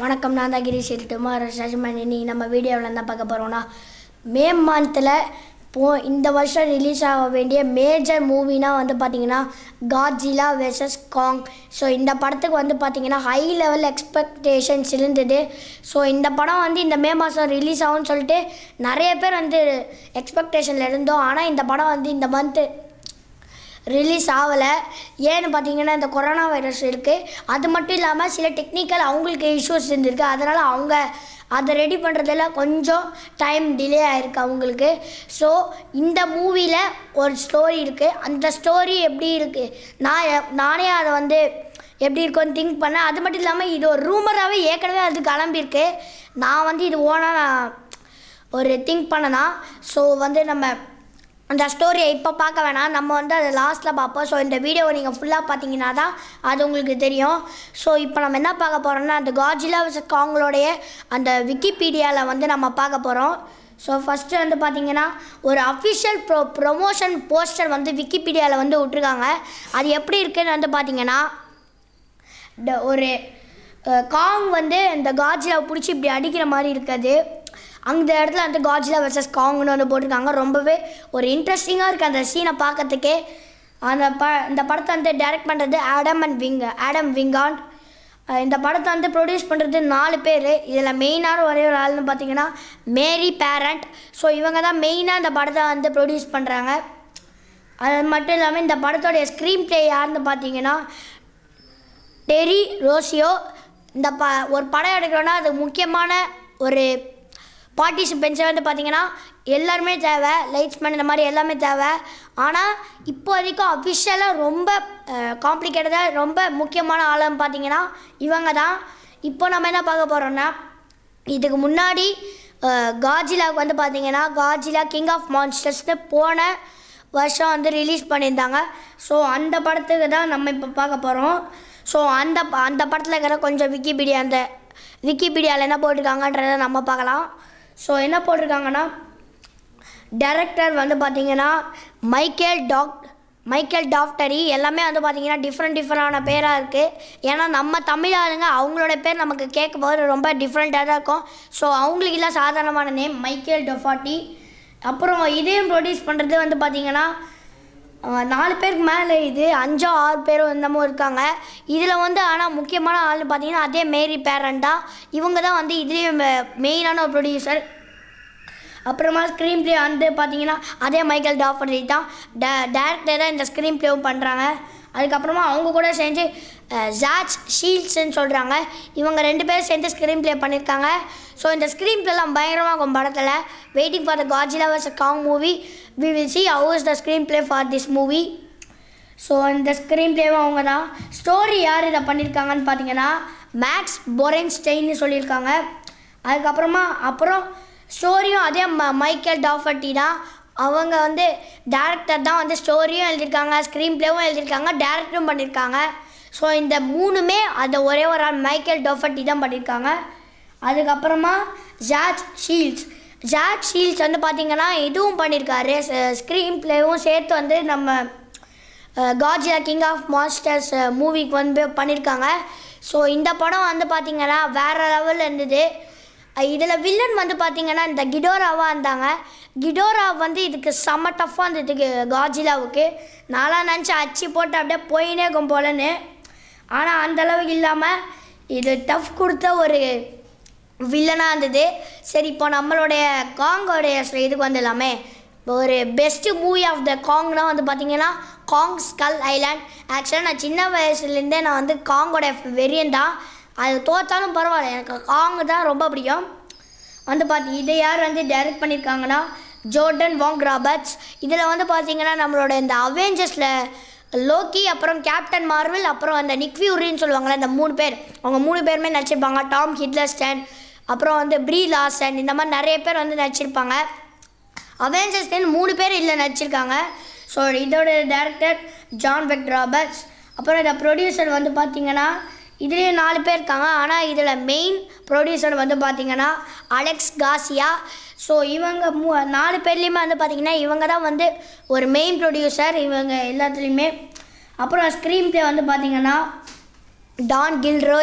வணக்கம் நான் தான் கிரீஷ் டுமாரோ சஜ்மன் இன்னைக்கு நம்ம வீடியோவில் என்ன பார்க்க போகிறோம்னா மே மந்தில் போ இந்த வருஷம் ரிலீஸ் ஆக வேண்டிய மேஜர் மூவினா வந்து பார்த்தீங்கன்னா காட்ஜிலா வெர்சஸ் காங் ஸோ இந்த படத்துக்கு வந்து பார்த்தீங்கன்னா ஹை லெவல் எக்ஸ்பெக்டேஷன்ஸ் இருந்தது ஸோ இந்த படம் வந்து இந்த மே மாதம் ரிலீஸ் ஆகும்னு சொல்லிட்டு நிறைய பேர் வந்து எக்ஸ்பெக்டேஷனில் இருந்தோம் ஆனால் இந்த படம் வந்து இந்த மந்த்து ரிலீஸ் ஆகலை ஏன்னு பார்த்தீங்கன்னா இந்த கொரோனா வைரஸ் இருக்குது அது மட்டும் இல்லாமல் சில டெக்னிக்கல் அவங்களுக்கு இஷ்யூஸ் இருந்திருக்கு அதனால் அவங்க அதை ரெடி பண்ணுறதுல கொஞ்சம் டைம் டிலே ஆயிருக்கு அவங்களுக்கு ஸோ இந்த மூவியில் ஒரு ஸ்டோரி இருக்குது அந்த ஸ்டோரி எப்படி இருக்குது நான் எ- நானே அதை வந்து எப்படி இருக்கும்னு திங்க் பண்ணேன் அது மட்டும் இல்லாமல் இது ஒரு ரூமராகவே ஏற்கனவே அது கிளம்பியிருக்கு நான் வந்து இது ஓனாக நான் ஒரு திங்க் பண்ணனா ஸோ வந்து நம்ம அந்த ஸ்டோரியை இப்போ பார்க்க வேணாம் நம்ம வந்து அதை லாஸ்ட்டில் பார்ப்போம் ஸோ இந்த வீடியோவை நீங்கள் ஃபுல்லாக பார்த்தீங்கன்னா தான் அது உங்களுக்கு தெரியும் ஸோ இப்போ நம்ம என்ன பார்க்க போகிறோம்னா அந்த காஜிலா vs காங்களோடைய அந்த விக்கிபீடியாவில் வந்து நம்ம பார்க்க போகிறோம் ஸோ ஃபஸ்ட்டு வந்து பார்த்தீங்கன்னா ஒரு அஃபிஷியல் ப்ரோ ப்ரொமோஷன் போஸ்டர் வந்து விக்கிபீடியாவில் வந்து விட்ருக்காங்க அது எப்படி இருக்குன்னு வந்து பார்த்தீங்கன்னா ட- ஒரு அஹ், காங் வந்து இந்த காஜிலாவை பிடிச்சி இப்படி அடிக்கிற மாதிரி இருக்காது அந்த இடத்துல வந்து காஜிலா வெர்சஸ் காங்னு வந்து போட்டிருக்காங்க ரொம்பவே ஒரு இன்ட்ரெஸ்டிங்காக இருக்குது அந்த சீனை பார்க்கறதுக்கே அந்த ப இந்த படத்தை வந்து டைரக்ட் பண்ணுறது Adam and Wing Adam Wingard அஹ், இந்த படத்தை வந்து ப்ரொடியூஸ் பண்ணுறது நாலு பேர் இதில் மெயினான ஒரே ஒரு ஆள்னு பார்த்தீங்கன்னா மேரி பேரண்ட் ஸோ இவங்க தான் மெயினாக இந்த படத்தை வந்து ப்ரொடியூஸ் பண்ணுறாங்க அது மட்டும் இல்லாமல் இந்த படத்தோடைய ஸ்க்ரீன் ப்ளே யாருன்னு பார்த்தீங்கன்னா டெரி ரோசியோ இந்த ப ஒரு படம் எடுக்கிறோன்னா அது முக்கியமான ஒரு பார்ட்டிசிபென்ட்ஸை வந்து பார்த்தீங்கன்னா எல்லாருமே தேவை லைட்ஸ்மேன் இந்த மாதிரி எல்லாமே தேவை ஆனால் இப்போ வரைக்கும் அஃபிஷியலாக ரொம்ப காம்ப்ளிகேட்டடாக ரொம்ப முக்கியமான ஆளுன்னு பார்த்தீங்கன்னா இவங்க தான் இப்போ நம்ம என்ன பார்க்க போகிறோம்னா இதுக்கு முன்னாடி காஜிலாவுக்கு வந்து பார்த்தீங்கன்னா காஜிலா கிங் ஆஃப் மான்ஸ்டர்ஸ்னு போன வருஷம் வந்து ரிலீஸ் பண்ணியிருந்தாங்க ஸோ அந்த படத்துக்கு தான் நம்ம இப்போ பார்க்க போகிறோம் ஸோ அந்த ப- அந்த படத்தில் இருக்கிற கொஞ்சம் விக்கிபீடியா அந்த விக்கிபீடியாவில் என்ன போட்டிருக்காங்கன்றதை நம்ம பார்க்கலாம் ஸோ என்ன போட்டிருக்காங்கன்னா டைரக்டர் வந்து பார்த்தீங்கன்னா மைக்கேல் டாக் மைக்கேல் டாக்டரி எல்லாமே வந்து பார்த்தீங்கன்னா டிஃப்ரெண்ட் டிஃப்ரெண்டான பேராக இருக்குது ஏன்னா நம்ம தமிழ் ஆளுங்க அவங்களோட பேர் நமக்கு கேட்கும்போது ரொம்ப டிஃப்ரெண்ட்டாக தான் இருக்கும் ஸோ அவங்களுக்கு எல்லாம் சாதாரணமான நேம் மைக்கேல் டொஃபாட்டி அப்புறம் இதையும் ப்ரொடியூஸ் பண்ணுறது வந்து பார்த்தீங்கன்னா அஹ், நாலு பேருக்கு மேலே இது அஞ்சோ ஆறு பேரோ என்னமோ இருக்காங்க இதில் வந்து ஆனால் முக்கியமான ஆள்னு பார்த்தீங்கன்னா அதே மேரி பேரண்டா இவங்க தான் வந்து இதுலேயும் மெயினான ஒரு ப்ரொடியூசர் அப்புறமா ஸ்க்ரீன் ப்ளே வந்து பார்த்தீங்கன்னா அதே மைக்கேல் டாஃபரி தான் டே டேரக்டர் தான் இந்த ஸ்க்ரீன் ப்ளேவும் பண்ணுறாங்க அதுக்கப்புறமா அவங்க கூட சேர்ந்து ஜாச் ஷீல்ட்ஸ்ன்னு சொல்கிறாங்க இவங்க ரெண்டு பேரும் சேர்ந்து ஸ்க்ரீன் ப்ளே பண்ணியிருக்காங்க ஸோ இந்த ஸ்க்ரீன் ப்ளேலாம் பயங்கரமாக இருக்கும் படத்தில் waiting for the Godzilla versus Kong movie we will see how is the screen play for this movie so இந்த ஸ்க்ரீன் ப்ளேவும் அவங்க தான் ஸ்டோரி யார் இதை பண்ணியிருக்காங்கன்னு பார்த்தீங்கன்னா மேக்ஸ் பொரென்ஸ்டெயின்னு சொல்லியிருக்காங்க அதுக்கப்புறமா அப்புறம் ஸ்டோரியும் அதே ம மைக்கேல் டாஃபர்ட்டி தான் அவங்க வந்து டேரக்டர் தான் வந்து ஸ்டோரியும் எழுதியிருக்காங்க ஸ்க்ரீன் ப்ளேவும் எழுதியிருக்காங்க டேரக்டரும் பண்ணியிருக்காங்க ஸோ இந்த மூணுமே அந்த ஒரே ஒரு ஆள் மைக்கேல் டாஃபர்ட்டி தான் பண்ணியிருக்காங்க அதுக்கப்புறமா ஜார்ஜ் ஷீல்ட்ஸ் ஜார்ஜ் ஷீல்ட்ஸ் வந்து பார்த்தீங்கன்னா இதுவும் பண்ணியிருக்காரு ஸ்க்ரீன் ப்ளேவும் சேர்த்து வந்து நம்ம காஜியா கிங் ஆஃப் மாஸ்டர்ஸ் மூவிக்கு வந்து பண்ணியிருக்காங்க ஸோ இந்த படம் வந்து பார்த்தீங்கன்னா வேறு லெவலில் இருந்தது இதில் வில்லன் வந்து பார்த்தீங்கன்னா இந்த கிடோராவாக இருந்தாங்க கிடோரா வந்து இதுக்கு செம்ம டஃப்பாக இருந்தது காஜிலாவுக்கு நான்லாம் நினச்சி அச்சு போட்டு அப்படியே போயினே இருக்கும் போலன்னு ஆனால் அந்த அளவுக்கு இல்லாமல் இது டஃப் கொடுத்த ஒரு வில்லனாக இருந்தது சரி இப்போ நம்மளுடைய காங்கோடைய இதுக்கு வந்துடலாமே இப்போ ஒரு பெஸ்ட்டு மூவி ஆஃப் த காங்னா வந்து பார்த்தீங்கன்னா காங் ஸ்கல் ஐலாண்ட் ஆக்சுவலாக நான் சின்ன வயசுலேருந்தே நான் வந்து காங்கோட வெறியன் தான் அது தோத்தாலும் பரவாயில்ல எனக்கு காங் தான் ரொம்ப பிடிக்கும் வந்து பார்த்து இதை யார் வந்து டைரக்ட் பண்ணியிருக்காங்கன்னா ஜோர்டன் வாங் ராபர்ட்ஸ் இதில் வந்து பார்த்தீங்கன்னா நம்மளோட இந்த அவெஞ்சர்ஸில் லோக்கி அப்புறம் கேப்டன் மார்வல் அப்புறம் அந்த நிக் ஃபியூரின்னு சொல்லுவாங்கள்ல இந்த மூணு பேர் அவங்க மூணு பேருமே நடிச்சிருப்பாங்க டாம் ஹிட்லஸ்டன் அப்புறம் வந்து ப்ரீ லாசன் இந்த மாதிரி நிறைய பேர் வந்து நடிச்சிருப்பாங்க அவெஞ்சர்ஸ்லேருந்து மூணு பேர் இதில் நடிச்சிருக்காங்க ஸோ இதோட டேரக்டர் ஜான் பெக் ராபர்ட்ஸ் அப்புறம் இந்த ப்ரொடியூசர் வந்து பார்த்தீங்கன்னா இதுலேயும் நாலு பேர் இருக்காங்க ஆனால் இதில் மெயின் ப்ரொடியூசர் வந்து பார்த்தீங்கன்னா அலெக்ஸ் காசியா ஸோ இவங்க மூ நாலு பேர்லேயுமே வந்து பார்த்தீங்கன்னா இவங்க தான் வந்து ஒரு மெயின் ப்ரொடியூசர் இவங்க எல்லாத்துலேயுமே அப்புறம் ஸ்க்ரீன் ப்ளே வந்து பார்த்தீங்கன்னா டான் கில்ரோய்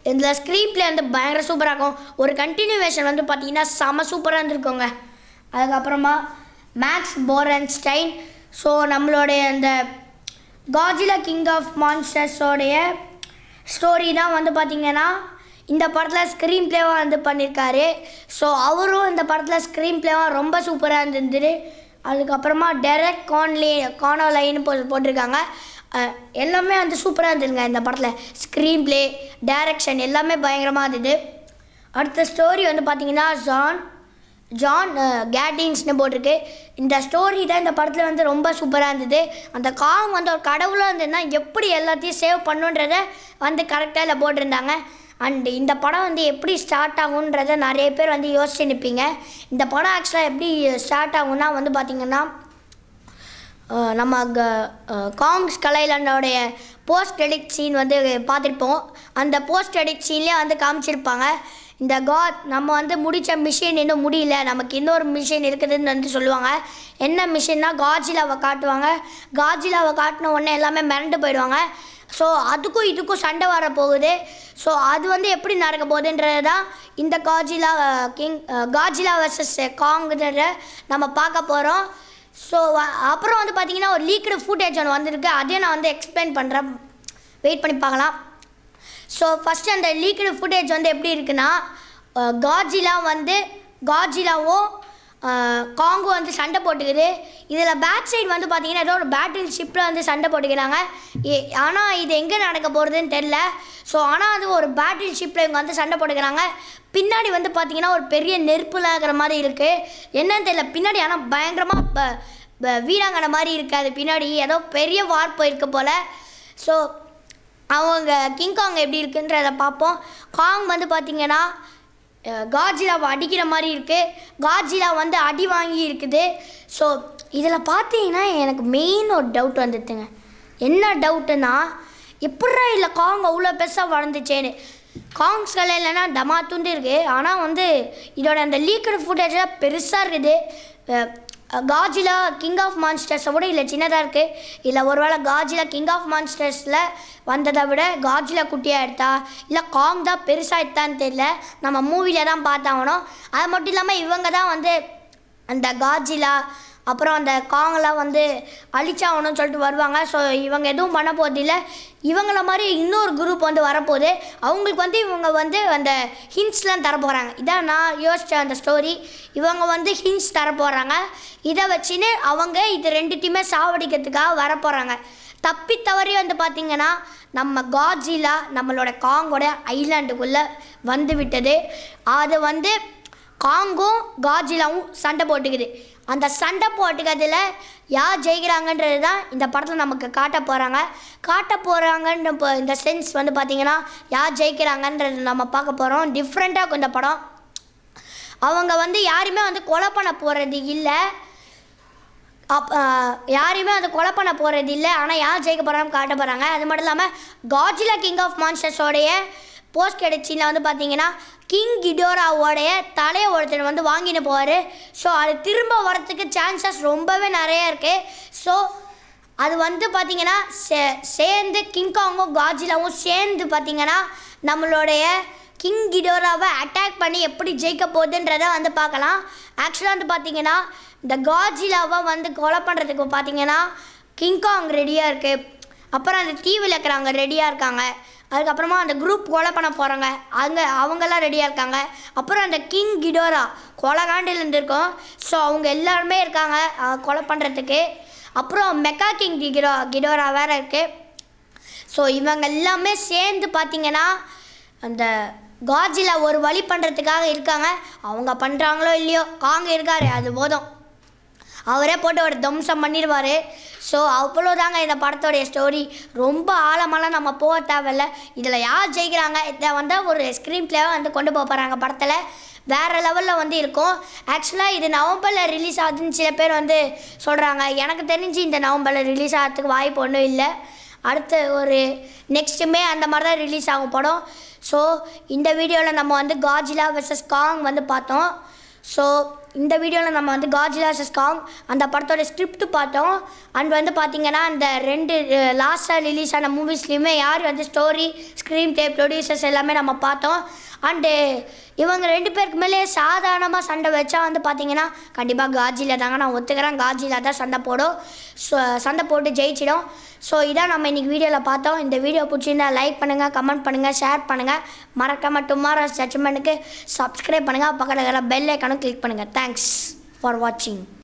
இதில் ஸ்க்ரீன் ப்ளே வந்து பயங்கர சூப்பராக இருக்கும் ஒரு கண்டினியூவேஷன் வந்து பார்த்தீங்கன்னா செம சூப்பராக இருந்திருக்குங்க அதுக்கப்புறமா மேக்ஸ் போரன்ஸ்டைன் ஸோ நம்மளுடைய அந்த காஜிலா கிங் ஆஃப் மான்ஸ்டர்ஸோடைய ஸ்டோரி தான் வந்து பார்த்தீங்கன்னா இந்த படத்தில் ஸ்க்ரீன் ப்ளேவாக வந்து பண்ணியிருக்காரு ஸோ அவரும் இந்த படத்தில் ஸ்க்ரீன் ப்ளேவாக ரொம்ப சூப்பராக இருந்தது அதுக்கப்புறமா டெரக் கான்லி கானோலைன்னு போ போட்டிருக்காங்க அஹ், எல்லாமே வந்து சூப்பராக இருந்ததுங்க இந்த படத்தில் ஸ்க்ரீன் ப்ளே டைரக்ஷன் எல்லாமே பயங்கரமாக இருந்தது அடுத்த ஸ்டோரி வந்து பார்த்தீங்கன்னா ஜான் ஜான் அஹ், கேட்டிங்ஸ்னு போட்டிருக்கு இந்த ஸ்டோரி தான் இந்த படத்தில் வந்து ரொம்ப சூப்பராக இருந்தது அந்த காம் வந்து ஒரு கடவுளாக இருந்ததுன்னா எப்படி எல்லாத்தையும் சேவ் பண்ணுன்றத வந்து கரெக்டாக இதில் போட்டிருந்தாங்க அண்ட் இந்த படம் வந்து எப்படி ஸ்டார்ட் ஆகுன்றத நிறைய பேர் வந்து யோசிச்சு நிற்பீங்க இந்த படம் ஆக்சுவலாக எப்படி ஸ்டார்ட் ஆகும்னா வந்து பார்த்திங்கன்னா அஹ் நம்ம க அஹ் காங்ஸ் கலைலண்டோடைய போஸ்ட் எடிட் சீன் வந்து பார்த்துருப்போம் அந்த போஸ்ட் எடிட் சீன்லேயே வந்து காமிச்சிருப்பாங்க இந்த காட் நம்ம வந்து முடித்த மிஷின் இன்னும் முடியல நமக்கு இன்னொரு மிஷின் இருக்குதுன்னு வந்து சொல்லுவாங்க என்ன மிஷின்னா காஜிலாவை காட்டுவாங்க காஜிலாவை காட்டின உடனே எல்லாமே மிரண்டு போயிடுவாங்க ஸோ அதுக்கும் இதுக்கும் சண்டை வர போகுது ஸோ அது வந்து எப்படி நடக்க போகுதுன்றது தான் இந்த காஜிலா கிங் காஜிலா வர்சஸ் காங்கிறத நம்ம பார்க்க போகிறோம் ஸோ அப்புறம் வந்து பார்த்தீங்கன்னா ஒரு லீக்டு ஃபுட்டேஜ் ஒன்று வந்திருக்கு அதையும் நான் வந்து எக்ஸ்பிளைன் பண்ணுறேன் வெயிட் பண்ணி பார்க்கலாம் ஸோ ஃபஸ்ட்டு அந்த லீக்டு ஃபுட்டேஜ் வந்து எப்படி இருக்குன்னா காஜிலா வந்து காஜிலாவும் காங்கோ வந்து சண்டை போட்டுக்குது இதில் பேக் சைடு வந்து பார்த்தீங்கன்னா ஏதோ ஒரு பேட்டில் ஷிப்பில் வந்து சண்டை போட்டுக்கிறாங்க ஆனால் இது எங்கே நடக்க போகிறதுன்னு தெரில ஸோ ஆனால் அது ஒரு பேட்டில் ஷிப்பில் இவங்க வந்து சண்டை போட்டுக்கிறாங்க பின்னாடி வந்து பார்த்தீங்கன்னா ஒரு பெரிய நெருப்புலாம் இருக்கிற மாதிரி இருக்குது என்னன்னு தெரியல பின்னாடி ஆனால் பயங்கரமாக ப- ப- வீராங்கனை மாதிரி இருக்காது பின்னாடி ஏதோ பெரிய வார்ப்பு இருக்கு போல் ஸோ அவங்க கிங்காங் எப்படி இருக்குன்றத பார்ப்போம் காங் வந்து பார்த்தீங்கன்னா காஜிலாவை அடிக்கிற மாதிரி இருக்குது காஜிலா வந்து அடி வாங்கி இருக்குது ஸோ இதில் பார்த்தீங்கன்னா எனக்கு மெயின் ஒரு டவுட் வந்துட்டுங்க என்ன டவுட்டுன்னா எப்பட்றா இல்லை காங் அவ்வளோ பெருசாக வளர்ந்துச்சேன்னு காங்ஸ் கலை இல்லைன்னா டமா துண்டு இருக்குது ஆனால் வந்து இதோட அந்த லீக்கடு ஃபுட்டேஜ்லாம் பெருசாக இருக்குது அஹ், காஜிலா கிங் ஆஃப் மான்ஸ்டர்ஸை விட இல்லை சின்னதாக இருக்குது இல்லை ஒருவேளை காஜிலா கிங் ஆஃப் மான்ஸ்டர்ஸில் வந்ததை விட காஜிலா குட்டியாக எடுத்தா இல்லை காங் தான் பெருசாக எடுத்தான்னு தெரியல நம்ம மூவியில் தான் பார்த்தாகணும் அது மட்டும் இல்லாமல் இவங்க தான் வந்து அந்த காஜிலா அப்புறம் அந்த காங்கெல்லாம் வந்து அழிச்சாகணும்னு சொல்லிட்டு வருவாங்க ஸோ இவங்க எதுவும் பண்ண போதில்லை இவங்கள மாதிரி இன்னொரு குரூப் வந்து வரப்போகுது அவங்களுக்கு வந்து இவங்க வந்து அந்த ஹிண்ட்ஸ்லாம் தர போகிறாங்க இதான் நான் யோசித்த அந்த ஸ்டோரி இவங்க வந்து ஹிண்ட்ஸ் தர போகிறாங்க இதை வச்சுன்னு அவங்க இது ரெண்டுத்தையுமே சாவடிக்கிறதுக்காக வர போகிறாங்க தப்பி தவறி வந்து பார்த்திங்கன்னா நம்ம காஜிலா நம்மளோட காங்கோட ஐலாண்டுக்குள்ளே வந்து விட்டது அது வந்து காங்கும் காஜிலாவும் சண்டை போட்டுக்குது அந்த சண்டை போட்டுக்கிறதுல யார் ஜெயிக்கிறாங்கன்றது தான் இந்த படத்தில் நமக்கு காட்ட போகிறாங்க காட்ட போகிறாங்கன்ற இப்போ இந்த சென்ஸ் வந்து பார்த்திங்கன்னா யார் ஜெயிக்கிறாங்கன்றது நம்ம பார்க்க போகிறோம் டிஃப்ரெண்ட்டாக இருக்கும் இந்த படம் அவங்க வந்து யாருமே வந்து கொலை பண்ண போகிறது இல்லை அப் ஆஹ் யாரையுமே வந்து கொலை பண்ண போகிறது இல்லை ஆனால் யார் ஜெயிக்க போகிறாங்க காட்ட போகிறாங்க அது மட்டும் இல்லாமல் காஜிலா கிங் ஆஃப் மான்ஸ்டர்ஸோடைய போஸ்ட் கிடச்சியில் வந்து பார்த்தீங்கன்னா கிங் கிடோராவோடைய தலையை ஒருத்தர் வந்து வாங்கிட்டு போவார் ஸோ அது திரும்ப வரத்துக்கு சான்சஸ் ரொம்பவே நிறைய இருக்குது ஸோ அது வந்து பார்த்தீங்கன்னா சே சேர்ந்து கிங்காங்கும் காஜிலாவும் சேர்ந்து பார்த்தீங்கன்னா நம்மளுடைய கிங் கிடோராவை அட்டாக் பண்ணி எப்படி ஜெயிக்க போகுதுன்றதை வந்து பார்க்கலாம் ஆக்சுவலாக வந்து பார்த்தீங்கன்னா இந்த காஜிலாவை வந்து கொலை பண்ணுறதுக்கு பார்த்தீங்கன்னா கிங்காங் ரெடியாக இருக்குது அப்புறம் அந்த தீவில் இருக்கிறவங்க ரெடியாக இருக்காங்க அதுக்கப்புறமா அந்த குரூப் கொலை பண்ண போகிறாங்க அங்கே அவங்கெல்லாம் ரெடியாக இருக்காங்க அப்புறம் அந்த கிங் கிடோரா கொலகாண்டில் இருந்திருக்கோம் ஸோ அவங்க எல்லாருமே இருக்காங்க அஹ், கொலை பண்ணுறதுக்கு அப்புறம் மெக்கா கிங் கிடோ கிடோரா வேறு இருக்குது ஸோ இவங்க எல்லாமே சேர்ந்து பார்த்தீங்கன்னா அந்த காஜிலா ஒரு வழி பண்ணுறதுக்காக இருக்காங்க அவங்க பண்ணுறாங்களோ இல்லையோ காங்க இருக்காரு அது போதும் அவரே போட்டு ஒரு தம்சம் பண்ணிடுவார் ஸோ அவ்வளோதாங்க இந்த படத்தோடைய ஸ்டோரி ரொம்ப ஆழமெல்லாம் நம்ம போக தேவையில்ல இதில் யார் ஜெயிக்கிறாங்க இதை வந்து ஒரு ஸ்க்ரீன் பிளேவை வந்து கொண்டு போக போகிறாங்க படத்தில் வேறு லெவலில் வந்து இருக்கும் ஆக்சுவலாக இது நவம்பரில் ரிலீஸ் ஆகுதுன்னு சில பேர் வந்து சொல்கிறாங்க எனக்கு தெரிஞ்சு இந்த நவம்பரில் ரிலீஸ் ஆகிறதுக்கு வாய்ப்பு ஒன்றும் இல்லை அடுத்த ஒரு நெக்ஸ்ட் மே அந்த மாதிரி தான் ரிலீஸ் ஆகும் படம் ஸோ இந்த வீடியோவில் நம்ம வந்து காஜிலா வெர்சஸ் காங் வந்து பார்த்தோம் ஸோ இந்த வீடியோவில் நம்ம வந்து காஜிலா vs காங் அந்த படத்தோட ஸ்கிரிப்ட் பார்த்தோம் அண்ட் வந்து பார்த்தீங்கன்னா அந்த ரெண்டு லாஸ்ட்டாக ரிலீஸ் ஆன மூவிஸ்லேயுமே யார் வந்து ஸ்டோரி ஸ்க்ரீன் டே ப்ரொடியூசர்ஸ் எல்லாமே நம்ம பார்த்தோம் அண்டு இவங்க ரெண்டு பேருக்கு மேலே சாதாரணமாக சண்டை வச்சா வந்து பார்த்தீங்கன்னா கண்டிப்பாக காஜிலா தாங்க நான் ஒத்துக்கிறேன் காஜிலா தான் சண்டை போடும் ஸோ சண்டை போட்டு ஜெயிச்சிடும் ஸோ இதான் நம்ம இன்றைக்கி வீடியோவில் பார்த்தோம் இந்த வீடியோ பிடிச்சிருந்தா லைக் பண்ணுங்கள் கமெண்ட் பண்ணுங்கள் ஷேர் பண்ணுங்கள் மறக்காமல் டுமாரோ ஜட்ஜ்மெண்ட்டுக்கு சப்ஸ்கிரைப் பண்ணுங்கள் பக்கத்தில் இருக்கிற பெல் ஐக்கானும் கிளிக் பண்ணுங்கள் தேங்க்ஸ் ஃபார் வாட்சிங்